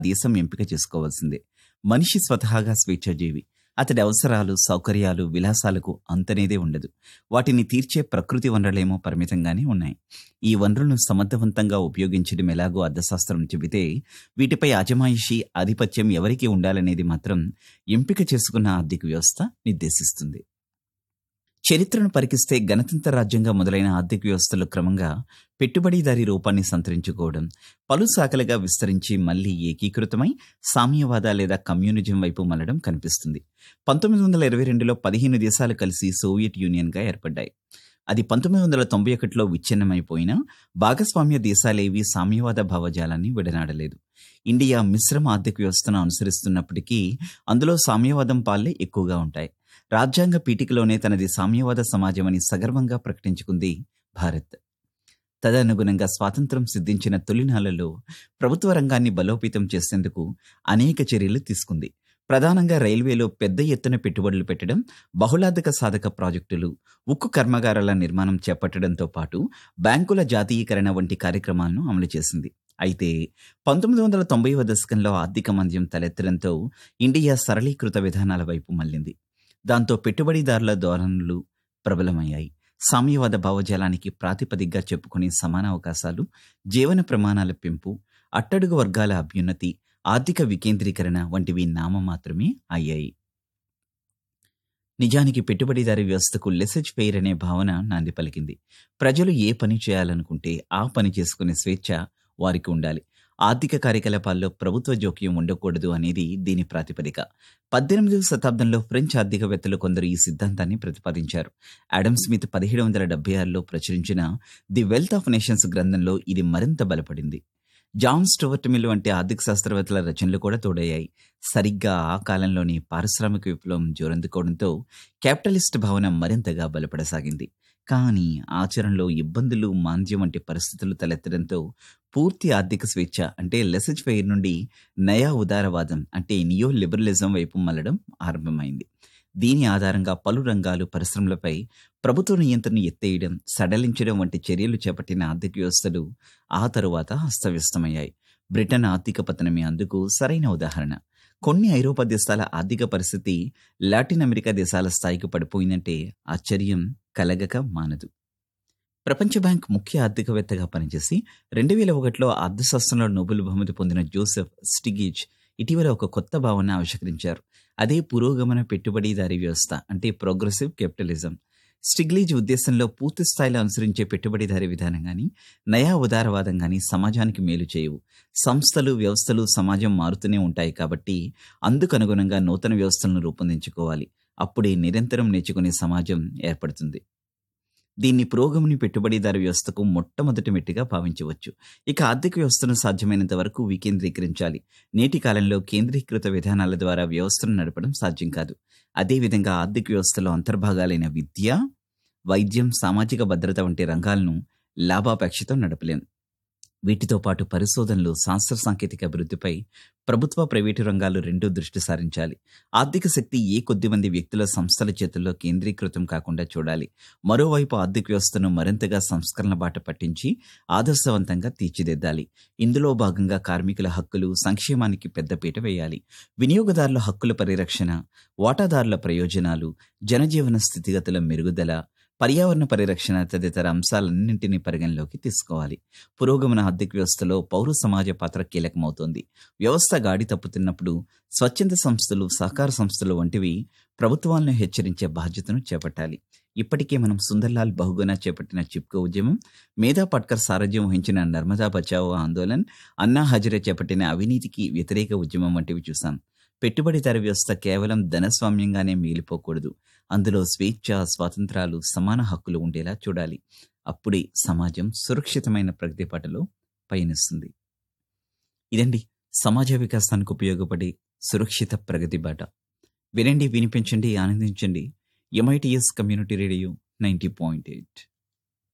దేశం ఎంపిక చేసుకోవాల్సిందే మనిషి స్వతహాగా స్వేచ్ఛాజీవి అతడి అవసరాలు సౌకర్యాలు విలాసాలకు అంతనేదే ఉండదు వాటిని తీర్చే ప్రకృతి వనరులేమో పరిమితంగానే ఉన్నాయి ఈ వనరులను సమర్థవంతంగా ఉపయోగించడం ఎలాగో అర్థశాస్త్రం చెబితే వీటిపై అజమాయిషి ఆధిపత్యం ఎవరికి ఉండాలనేది మాత్రం ఎంపిక చేసుకున్న ఆర్థిక వ్యవస్థ నిర్దేశిస్తుంది చరిత్రను పరికిస్తే గణతంత్ర రాజ్యంగా మొదలైన ఆర్థిక వ్యవస్థలు క్రమంగా పెట్టుబడిదారీ రూపాన్ని సంతరించుకోవడం పలు శాఖలుగా విస్తరించి మళ్లీ ఏకీకృతమై సామ్యవాద లేదా కమ్యూనిజం వైపు మళ్లడం కనిపిస్తుంది పంతొమ్మిది వందల ఇరవై రెండులో పదిహేను దేశాలు కలిసి సోవియట్ యూనియన్గా ఏర్పడ్డాయి అది పంతొమ్మిది వందల తొంభై ఒకటిలో విచ్ఛిన్నమైపోయినా భాగస్వామ్య దేశాలేవి సామ్యవాద భావజాలాన్ని విడనాడలేదు ఇండియా మిశ్రమ ఆర్థిక వ్యవస్థను అనుసరిస్తున్నప్పటికీ అందులో సామ్యవాదం పాలే ఎక్కువగా ఉంటాయి రాజ్యాంగ పీఠికలోనే తనది సామ్యవాద సమాజమని సగర్వంగా ప్రకటించుకుంది భారత్ తదనుగుణంగా స్వాతంత్రం సిద్ధించిన తొలినాళ్లలో ప్రభుత్వ రంగాన్ని బలోపేతం చేసేందుకు అనేక చర్యలు తీసుకుంది ప్రధానంగా రైల్వేలో పెద్ద ఎత్తున పెట్టుబడులు పెట్టడం బహుళార్థక సాధక ప్రాజెక్టులు ఉక్కు కర్మాగారాల నిర్మాణం చేపట్టడంతో పాటు బ్యాంకుల జాతీయకరణ వంటి కార్యక్రమాలను అమలు చేసింది అయితే పంతొమ్మిది వందల తొంభైవ దశకంలో ఆర్థిక మంద్యం తలెత్తడంతో ఇండియా సరళీకృత విధానాల వైపు మళ్లింది దాంతో పెట్టుబడిదారుల ధోరణులు ప్రబలమయ్యాయి సామ్యవాద భావజాలానికి ప్రాతిపదికగా చెప్పుకునే సమాన అవకాశాలు జీవన ప్రమాణాల పెంపు అట్టడుగు వర్గాల అభ్యున్నతి ఆర్థిక వికేంద్రీకరణ వంటివి నామమాత్రమే అయ్యాయి నిజానికి పెట్టుబడిదారీ వ్యవస్థకు లెసెజ్ పెయిర్ అనే భావన నాంది పలికింది ప్రజలు ఏ పని చేయాలనుకుంటే ఆ పని చేసుకునే స్వేచ్ఛ వారికి ఉండాలి ఆర్థిక కార్యకలాపాల్లో ప్రభుత్వ జోక్యం ఉండకూడదు అనేది దీని ప్రాతిపదిక పద్దెనిమిదవ శతాబ్దంలో ఫ్రెంచ్ ఆర్థికవేత్తలు కొందరు ఈ సిద్ధాంతాన్ని ప్రతిపాదించారు అడమ్ స్మిత్ పదిహేడు వందల డెబ్బై ఆరులో ప్రచురించిన ది వెల్త్ ఆఫ్ నేషన్స్ గ్రంథంలో ఇది మరింత బలపడింది జాన్ స్టోవర్ట్ మిల్ వంటి ఆర్థిక శాస్త్రవేత్తల రచనలు కూడా తోడయ్యాయి సరిగ్గా ఆ కాలంలోని పారిశ్రామిక విప్లవం జోరందుకోవడంతో క్యాపిటలిస్ట్ భావన మరింతగా బలపడసాగింది కానీ ఆచరణలో ఇబ్బందులు మాంద్యం వంటి పరిస్థితులు తలెత్తడంతో పూర్తి ఆర్థిక స్వేచ్ఛ అంటే లెసెజ్ ఫెయిర్ నుండి నయా ఉదారవాదం అంటే నియో లిబరలిజం వైపు మళ్ళడం ఆరంభమైంది దీని ఆధారంగా పలు రంగాలు పరిశ్రమలపై ప్రభుత్వ నియంత్రణ ఎత్తేయడం సడలించడం వంటి చర్యలు చేపట్టిన ఆర్థిక వ్యవస్థలు ఆ తరువాత అస్తవ్యస్తమయ్యాయి బ్రిటన్ ఆర్థిక పతనమే అందుకు సరైన ఉదాహరణ కొన్ని ఐరోపా దేశాల ఆర్థిక పరిస్థితి లాటిన్ అమెరికా దేశాల స్థాయికి పడిపోయిందంటే ఆశ్చర్యం కలగక మానదు ప్రపంచ బ్యాంక్ ముఖ్య ఆర్థికవేత్తగా పనిచేసి రెండు వేల ఒకటిలో అర్థశాస్త్రంలో నోబెల్ బహుమతి పొందిన జోసెఫ్ స్టిగేజ్ ఇటీవల ఒక కొత్త భావన ఆవిష్కరించారు అదే పురోగమన పెట్టుబడిదారీ వ్యవస్థ అంటే ప్రోగ్రెసివ్ క్యాపిటలిజం స్టిగ్లీజ్ ఉద్దేశంలో పూర్తి స్థాయిలో అనుసరించే పెట్టుబడిదారీ విధానం కానీ నయా ఉదారవాదం కానీ సమాజానికి మేలు చేయవు సంస్థలు వ్యవస్థలు సమాజం మారుతూనే ఉంటాయి కాబట్టి అందుకు అనుగుణంగా నూతన వ్యవస్థలను రూపొందించుకోవాలి అప్పుడే నిరంతరం నేర్చుకునే సమాజం ఏర్పడుతుంది దీన్ని పురోగమని పెట్టుబడిదారు వ్యవస్థకు మొట్టమొదటి మెట్టుగా భావించవచ్చు ఇక ఆర్థిక వ్యవస్థను సాధ్యమైనంత వరకు వికేంద్రీకరించాలి నేటి కాలంలో కేంద్రీకృత విధానాల ద్వారా వ్యవస్థను నడపడం సాధ్యం కాదు అదేవిధంగా ఆర్థిక వ్యవస్థలో అంతర్భాగాలైన విద్య వైద్యం సామాజిక భద్రత వంటి రంగాలను లాభాపేక్షతో నడపలేం వీటితో పాటు పరిశోధనలు శాస్త్ర సాంకేతిక అభివృద్ధిపై ప్రభుత్వ ప్రైవేటు రంగాలు రెండూ దృష్టి సారించాలి ఆర్థిక శక్తి ఏ కొద్ది మంది వ్యక్తుల సంస్థల చేతుల్లో కేంద్రీకృతం కాకుండా చూడాలి మరోవైపు ఆర్థిక వ్యవస్థను మరింతగా సంస్కరణ బాట పట్టించి ఆదర్శవంతంగా తీర్చిదిద్దాలి ఇందులో భాగంగా కార్మికుల హక్కులు సంక్షేమానికి పెద్దపీట వేయాలి వినియోగదారుల హక్కుల పరిరక్షణ వాటాదారుల ప్రయోజనాలు జనజీవన స్థితిగతుల మెరుగుదల పర్యావరణ పరిరక్షణ తదితర అంశాలన్నింటినీ పరిగణలోకి తీసుకోవాలి పురోగమన ఆర్థిక వ్యవస్థలో పౌర సమాజ పాత్ర కీలకమవుతోంది వ్యవస్థ గాడి తప్పుతున్నప్పుడు స్వచ్ఛంద సంస్థలు సహకార సంస్థలు వంటివి ప్రభుత్వాలను హెచ్చరించే బాధ్యతను చేపట్టాలి ఇప్పటికే మనం సుందర్లాల్ బహుగుణ చేపట్టిన చిప్కో ఉద్యమం మేధా పట్కర్ సారథ్యం వహించిన నర్మదా బచావో ఆందోళన్ అన్నా హజరే చేపట్టిన అవినీతికి వ్యతిరేక ఉద్యమం వంటివి చూసాం పెట్టుబడిదారు వ్యవస్థ కేవలం ధనస్వామ్యంగానే మిగిలిపోకూడదు అందులో స్వేచ్ఛ స్వాతంత్రాలు సమాన హక్కులు ఉండేలా చూడాలి అప్పుడే సమాజం సురక్షితమైన ప్రగతి బాటలో పయనిస్తుంది ఇదండి సమాజ వికాసానికి ఉపయోగపడే సురక్షిత ప్రగతి బాట వినండి వినిపించండి ఆనందించండి MITS community radio ninety point eight